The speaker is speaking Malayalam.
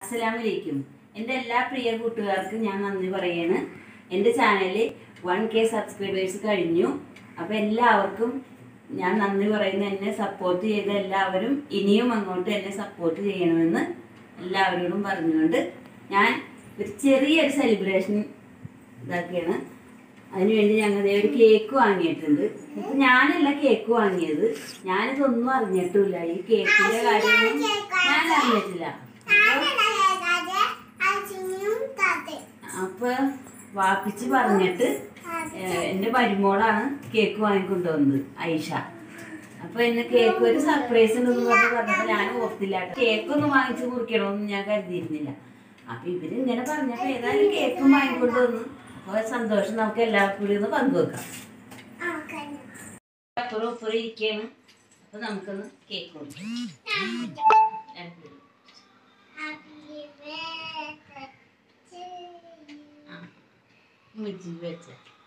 അസ്സലാമലൈക്കും എൻ്റെ എല്ലാ പ്രിയ കൂട്ടുകാർക്കും ഞാൻ നന്ദി പറയാണ് എൻ്റെ ചാനലിൽ വൺ കെ സബ്സ്ക്രൈബേഴ്സ് കഴിഞ്ഞു അപ്പോൾ എല്ലാവർക്കും ഞാൻ നന്ദി പറയുന്ന എന്നെ സപ്പോർട്ട് ചെയ്ത എല്ലാവരും ഇനിയും അങ്ങോട്ട് എന്നെ സപ്പോർട്ട് ചെയ്യണമെന്ന് എല്ലാവരോടും പറഞ്ഞുകൊണ്ട് ഞാൻ ഒരു ചെറിയൊരു സെലിബ്രേഷൻ ഇതാക്കിയാണ് അതിനുവേണ്ടി ഞങ്ങൾ ദേ ഒരു കേക്ക് വാങ്ങിയിട്ടുണ്ട് ഇപ്പൊ ഞാനല്ല കേക്ക് വാങ്ങിയത് ഞാനിതൊന്നും അറിഞ്ഞിട്ടില്ല ഈ കേക്കിന്റെ കാര്യമൊന്നും ഞാൻ അറിഞ്ഞിട്ടില്ല അപ്പൊ വാപ്പിച്ച് പറഞ്ഞിട്ട് ഏഹ്, എന്റെ മരുമോളാണ് കേക്ക് വാങ്ങിക്കൊണ്ടുവന്നത് ഐഷ അപ്പൊ എന്നെ കേക്ക് ഒരു സർപ്രൈസ് ഉണ്ടെന്ന് പറഞ്ഞ് പറഞ്ഞപ്പോ ഞാൻ ഓർത്തില്ല കേക്ക് ഒന്നും വാങ്ങിച്ച് മുറിക്കണമെന്ന് ഞാൻ കരുതിയിരുന്നില്ല അപ്പൊ ഇവര് ഇങ്ങനെ പറഞ്ഞപ്പോ ഏതായാലും കേക്കും വാങ്ങിക്കൊണ്ടുവന്നു അപ്പൊ സന്തോഷം നമുക്ക് എല്ലാവർക്കും കൂടി ഒന്ന് പങ്കുവെക്കാം അപ്പുറം ഇപ്പുറം ഇരിക്കുകയാണ് അപ്പൊ നമുക്കൊന്ന് കേക്ക് കൊടുക്കാം രണ്ടുപേരും. ആ ഉമ്മച്ചി വെച്ച